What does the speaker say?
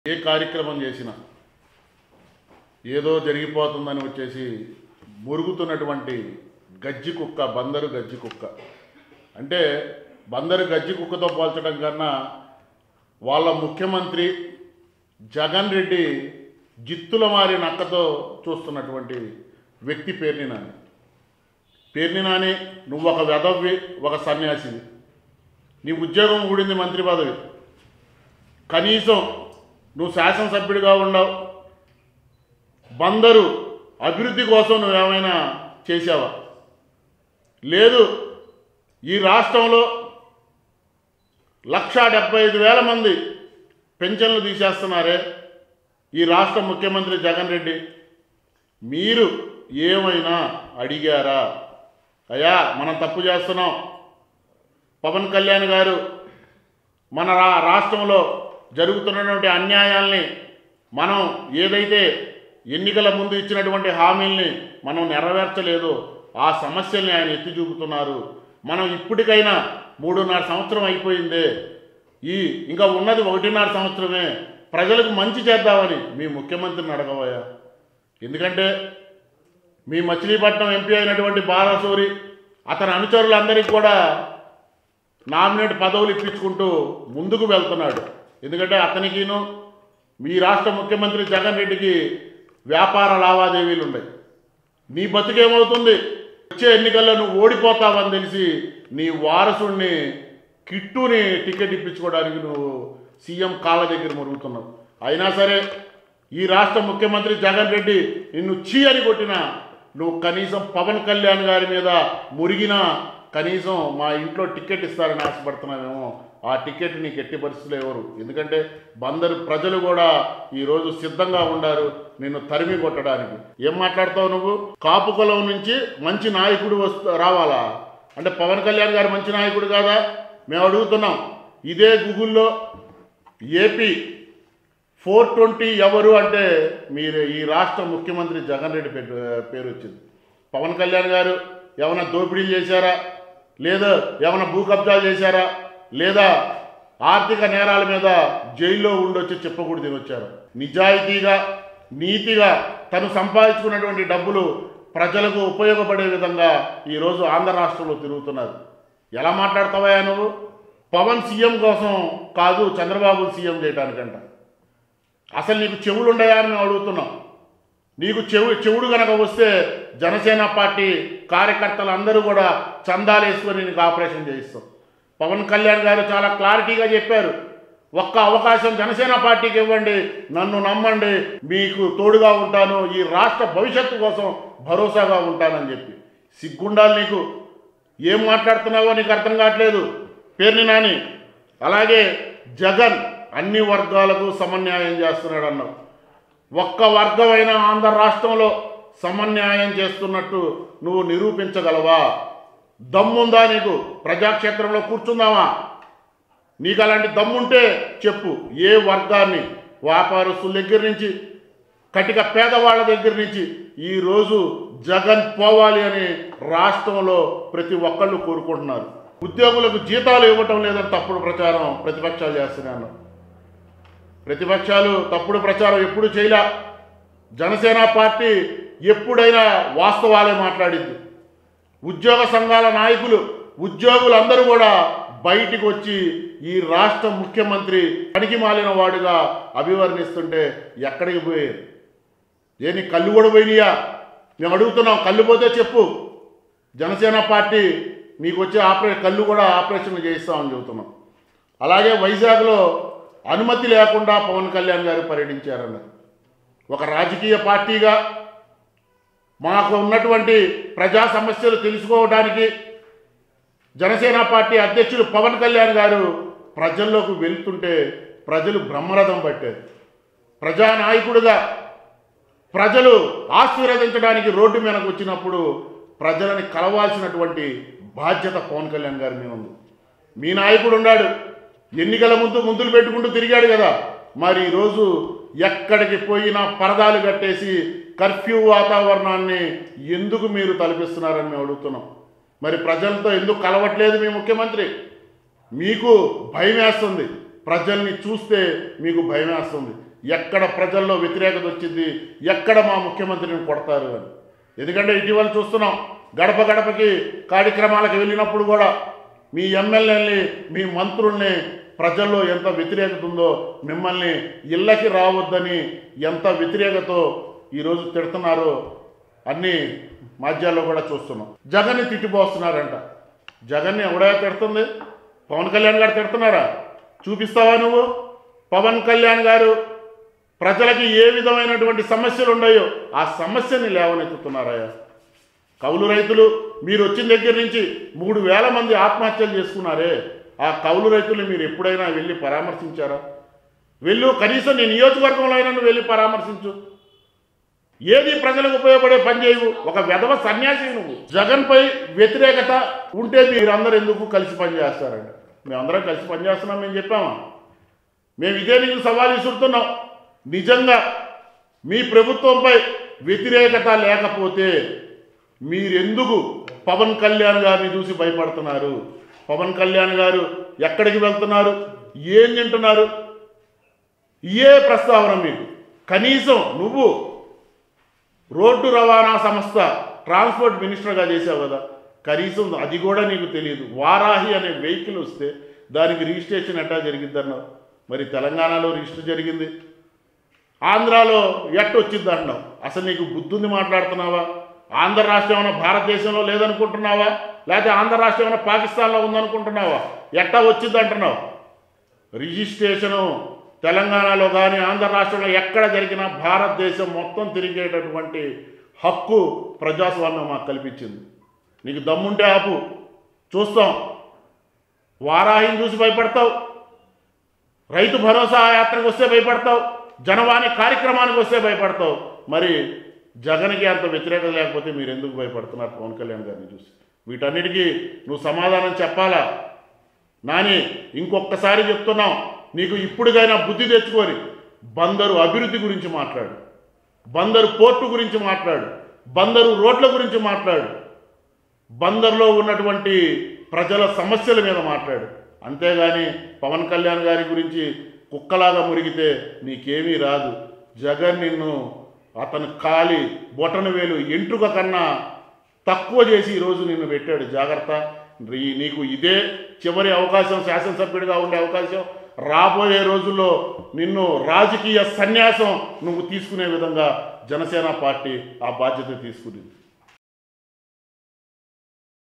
ఏ కార్యక్రమం చేసినా ఏదో జరిగిపోతుందని వచ్చేసి మురుగుతున్నటువంటి గజ్జి కుక్క బందరు గజ్జి కుక్క అంటే బందరు గజ్జి కుక్కతో పోల్చడం కన్నా వాళ్ళ ముఖ్యమంత్రి జగన్ రెడ్డి జిత్తుల మారి నక్కతో చూస్తున్నటువంటి వ్యక్తి పేర్ని నాని పేర్ని నాని నువ్వు ఒక వెదవ్వి ఒక సన్యాసివి నీ ఉద్యోగం ఊడింది మంత్రి పదవి కనీసం నువ్వు శాసనసభ్యుడిగా ఉండవు బందరు అభివృద్ధి కోసం నువ్వేమైనా చేసావా లేదు ఈ రాష్ట్రంలో లక్షా డెబ్బై ఐదు వేల మంది పెన్షన్లు తీసేస్తున్నారే ఈ రాష్ట్ర ముఖ్యమంత్రి జగన్ రెడ్డి మీరు ఏమైనా అడిగారా అయ్యా మనం తప్పు చేస్తున్నాం పవన్ కళ్యాణ్ గారు మన రా రాష్ట్రంలో జరుగుతున్నటువంటి అన్యాయాల్ని మనం ఏదైతే ఎన్నికల ముందు ఇచ్చినటువంటి హామీల్ని మనం నెరవేర్చలేదో ఆ సమస్యల్ని ఆయన ఎత్తి చూపుతున్నారు మనం ఇప్పటికైనా మూడున్నర సంవత్సరం అయిపోయిందే ఈ ఇంకా ఉన్నది ఒకటిన్నర సంవత్సరమే ప్రజలకు మంచి చేద్దామని మీ ముఖ్యమంత్రిని అడగవయ్యా ఎందుకంటే మీ మచిలీపట్నం ఎంపీ అయినటువంటి బాలసూరి అతని అనుచరులందరికీ కూడా నామినేట్ పదవులు ఇప్పించుకుంటూ ముందుకు వెళ్తున్నాడు ఎందుకంటే అతనికిను మీ రాష్ట్ర ముఖ్యమంత్రి జగన్ రెడ్డికి వ్యాపార లావాదేవీలు ఉన్నాయి నీ బతుకేమవుతుంది వచ్చే ఎన్నికల్లో నువ్వు ఓడిపోతావని తెలిసి నీ వారసుడిని కిట్టుని టికెట్ ఇప్పించుకోవడానికి నువ్వు సీఎం కాళ్ళ దగ్గర మురుగుతున్నావు అయినా సరే ఈ రాష్ట్ర ముఖ్యమంత్రి జగన్ రెడ్డి నిన్ను చీ అని కొట్టినా నువ్వు కనీసం పవన్ కళ్యాణ్ గారి మీద మురిగినా కనీసం మా ఇంట్లో టికెట్ ఇస్తారని ఆశపడుతున్నామేమో ఆ టికెట్ నీకు ఎట్టి పరిస్థితులు ఎవరు ఎందుకంటే బందరు ప్రజలు కూడా ఈరోజు సిద్ధంగా ఉండారు నిన్ను తరిమి కొట్టడానికి ఏం మాట్లాడతావు నువ్వు కాపు కులం నుంచి మంచి నాయకుడు వస్తు రావాలా అంటే పవన్ కళ్యాణ్ గారు మంచి నాయకుడు కాదా మేము అడుగుతున్నాం ఇదే గూగుల్లో ఏపీ ఫోర్ ట్వంటీ ఎవరు అంటే మీరు ఈ రాష్ట్ర ముఖ్యమంత్రి జగన్ రెడ్డి పేరు పేరు వచ్చింది పవన్ కళ్యాణ్ గారు ఏమైనా దోపిడీలు చేశారా లేదా ఏమైనా భూ కబ్జాలు చేశారా లేదా ఆర్థిక నేరాల మీద జైల్లో ఉండొచ్చి చెప్పకూడదు వచ్చారు నిజాయితీగా నీతిగా తను సంపాదించుకున్నటువంటి డబ్బులు ప్రజలకు ఉపయోగపడే విధంగా ఈరోజు ఆంధ్ర రాష్ట్రంలో తిరుగుతున్నారు ఎలా మాట్లాడతావా నువ్వు పవన్ సీఎం కోసం కాదు చంద్రబాబు సీఎం చేయడానికంట అసలు నీకు చెవులు ఉండయా అని మేము అడుగుతున్నాం నీకు చెవు చెవుడు కనుక వస్తే జనసేన పార్టీ కార్యకర్తలు అందరూ కూడా చందాలు వేసుకొని నీకు ఆపరేషన్ చేయిస్తాం పవన్ కళ్యాణ్ గారు చాలా క్లారిటీగా చెప్పారు ఒక్క అవకాశం జనసేన పార్టీకి ఇవ్వండి నన్ను నమ్మండి మీకు తోడుగా ఉంటాను ఈ రాష్ట్ర భవిష్యత్తు కోసం భరోసాగా ఉంటానని చెప్పి సిగ్గుండాలి నీకు ఏం మాట్లాడుతున్నావో నీకు అర్థం కావట్లేదు పేర్ని నాని అలాగే జగన్ అన్ని వర్గాలకు సమన్యాయం చేస్తున్నాడు అన్నావు ఒక్క వర్గమైన ఆంధ్ర రాష్ట్రంలో సమన్యాయం చేస్తున్నట్టు నువ్వు నిరూపించగలవా దమ్ముందా నీకు ప్రజాక్షేత్రంలో కూర్చుందామా నీకు అలాంటి దమ్ముంటే చెప్పు ఏ వర్గాన్ని వ్యాపారస్తుల దగ్గర నుంచి కటిక పేదవాళ్ళ దగ్గర నుంచి ఈరోజు జగన్ పోవాలి అని రాష్ట్రంలో ప్రతి ఒక్కళ్ళు కోరుకుంటున్నారు ఉద్యోగులకు జీతాలు ఇవ్వటం లేదని తప్పుడు ప్రచారం ప్రతిపక్షాలు చేస్తున్నాను ప్రతిపక్షాలు తప్పుడు ప్రచారం ఎప్పుడు చేయలే జనసేన పార్టీ ఎప్పుడైనా వాస్తవాలే మాట్లాడింది ఉద్యోగ సంఘాల నాయకులు ఉద్యోగులందరూ కూడా బయటికి వచ్చి ఈ రాష్ట్ర ముఖ్యమంత్రి పనికి మాలిన వాడుగా అభివర్ణిస్తుంటే ఎక్కడికి పోయారు ఏ నీ కళ్ళు కూడా పోయినాయా మేము అడుగుతున్నాం కళ్ళు పోతే చెప్పు జనసేన పార్టీ నీకు వచ్చే ఆపరే కళ్ళు కూడా ఆపరేషన్ చేయిస్తామని చెబుతున్నాం అలాగే వైజాగ్లో అనుమతి లేకుండా పవన్ కళ్యాణ్ గారు పర్యటించారన్నారు ఒక రాజకీయ పార్టీగా మాకు ఉన్నటువంటి ప్రజా సమస్యలు తెలుసుకోవడానికి జనసేన పార్టీ అధ్యక్షులు పవన్ కళ్యాణ్ గారు ప్రజల్లోకి వెళ్తుంటే ప్రజలు బ్రహ్మరథం పట్టారు ప్రజానాయకుడిగా ప్రజలు ఆశీర్వదించడానికి రోడ్డు మీదకు వచ్చినప్పుడు ప్రజలని కలవాల్సినటువంటి బాధ్యత పవన్ కళ్యాణ్ గారి మీద ఉంది మీ నాయకుడు ఉన్నాడు ఎన్నికల ముందు ముందులు పెట్టుకుంటూ తిరిగాడు కదా మరి ఈరోజు ఎక్కడికి పోయినా పరదాలు కట్టేసి కర్ఫ్యూ వాతావరణాన్ని ఎందుకు మీరు తలపిస్తున్నారని మేము అడుగుతున్నాం మరి ప్రజలతో ఎందుకు కలవట్లేదు మీ ముఖ్యమంత్రి మీకు భయం వేస్తుంది ప్రజల్ని చూస్తే మీకు భయం వేస్తుంది ఎక్కడ ప్రజల్లో వ్యతిరేకత వచ్చింది ఎక్కడ మా ముఖ్యమంత్రిని కొడతారు అని ఎందుకంటే ఇటీవల చూస్తున్నాం గడప గడపకి కార్యక్రమాలకు వెళ్ళినప్పుడు కూడా మీ ఎమ్మెల్యేని మీ మంత్రుల్ని ప్రజల్లో ఎంత వ్యతిరేకత ఉందో మిమ్మల్ని ఇళ్ళకి రావద్దని ఎంత వ్యతిరేకతో ఈరోజు తిడుతున్నారో అన్ని మాధ్యాల్లో కూడా చూస్తున్నాం జగన్ని తిట్టిపోస్తున్నారంట జగన్ని ఎవడా తిడుతుంది పవన్ కళ్యాణ్ గారు తిడుతున్నారా చూపిస్తావా నువ్వు పవన్ కళ్యాణ్ గారు ప్రజలకి ఏ విధమైనటువంటి సమస్యలు ఉన్నాయో ఆ సమస్యని లేవనెత్తుతున్నారయ్యా కౌలు రైతులు మీరు వచ్చిన దగ్గర నుంచి మూడు వేల మంది ఆత్మహత్యలు చేసుకున్నారే ఆ కౌలు రైతుల్ని మీరు ఎప్పుడైనా వెళ్ళి పరామర్శించారా వెళ్ళు కనీసం నీ నియోజకవర్గంలో అయినా నువ్వు వెళ్ళి పరామర్శించు ఏది ప్రజలకు ఉపయోగపడే పని చేయవు ఒక వెధవ సన్యాసి నువ్వు జగన్పై వ్యతిరేకత ఉంటే మీరందరూ ఎందుకు కలిసి పనిచేస్తారండి మేమందరం కలిసి పనిచేస్తున్నాం మేము చెప్పామా మేము ఇదే నీకు సవాల్ విసురుతున్నాం నిజంగా మీ ప్రభుత్వంపై వ్యతిరేకత లేకపోతే మీరెందుకు పవన్ కళ్యాణ్ గారిని చూసి భయపడుతున్నారు పవన్ కళ్యాణ్ గారు ఎక్కడికి వెళ్తున్నారు ఏం తింటున్నారు ఏ ప్రస్తావన మీకు కనీసం నువ్వు రోడ్డు రవాణా సంస్థ ట్రాన్స్పోర్ట్ మినిస్టర్గా చేసావు కదా కనీసం అది కూడా నీకు తెలియదు వారాహి అనే వెహికల్ వస్తే దానికి రిజిస్ట్రేషన్ ఎట్టా జరిగిద్దన్నావు మరి తెలంగాణలో రిజిస్టర్ జరిగింది ఆంధ్రాలో ఎట్ట వచ్చింది అంటున్నావు అసలు నీకు బుద్ధుంది మాట్లాడుతున్నావా ఆంధ్ర రాష్ట్రం ఏమైనా భారతదేశంలో లేదనుకుంటున్నావా లేకపోతే ఆంధ్ర రాష్ట్రం ఏమైనా పాకిస్తాన్లో ఉందనుకుంటున్నావా ఎట్టా వచ్చింది అంటున్నావు రిజిస్ట్రేషను తెలంగాణలో కానీ ఆంధ్ర రాష్ట్రంలో ఎక్కడ జరిగినా భారతదేశం మొత్తం తిరిగేటటువంటి హక్కు ప్రజాస్వామ్యం మాకు కల్పించింది నీకు దమ్ముంటే ఆపు చూస్తాం వారాహిని చూసి భయపడతావు రైతు భరోసా యాత్రకు వస్తే భయపడతావు జనవాణి కార్యక్రమానికి వస్తే భయపడతావు మరి జగన్కి అంత వ్యతిరేకత లేకపోతే మీరు ఎందుకు భయపడుతున్నారు పవన్ కళ్యాణ్ గారిని చూసి వీటన్నిటికీ నువ్వు సమాధానం చెప్పాలా నాని ఇంకొకసారి చెప్తున్నాం నీకు ఇప్పుడుగైనా బుద్ధి తెచ్చుకొని బందరు అభివృద్ధి గురించి మాట్లాడు బందరు పోర్టు గురించి మాట్లాడు బందరు రోడ్ల గురించి మాట్లాడు బందర్లో ఉన్నటువంటి ప్రజల సమస్యల మీద మాట్లాడు అంతేగాని పవన్ కళ్యాణ్ గారి గురించి కుక్కలాగా మురిగితే నీకేమీ రాదు జగన్ నిన్ను అతను కాలి బొటన వేలు ఎంట్రుక కన్నా తక్కువ చేసి ఈరోజు నిన్ను పెట్టాడు జాగ్రత్త ఈ- నీకు ఇదే చివరి అవకాశం శాసనసభ్యుడిగా ఉండే అవకాశం రాబోయే రోజుల్లో నిన్ను రాజకీయ సన్యాసం నువ్వు తీసుకునే విధంగా జనసేన పార్టీ ఆ బాధ్యత తీసుకునింది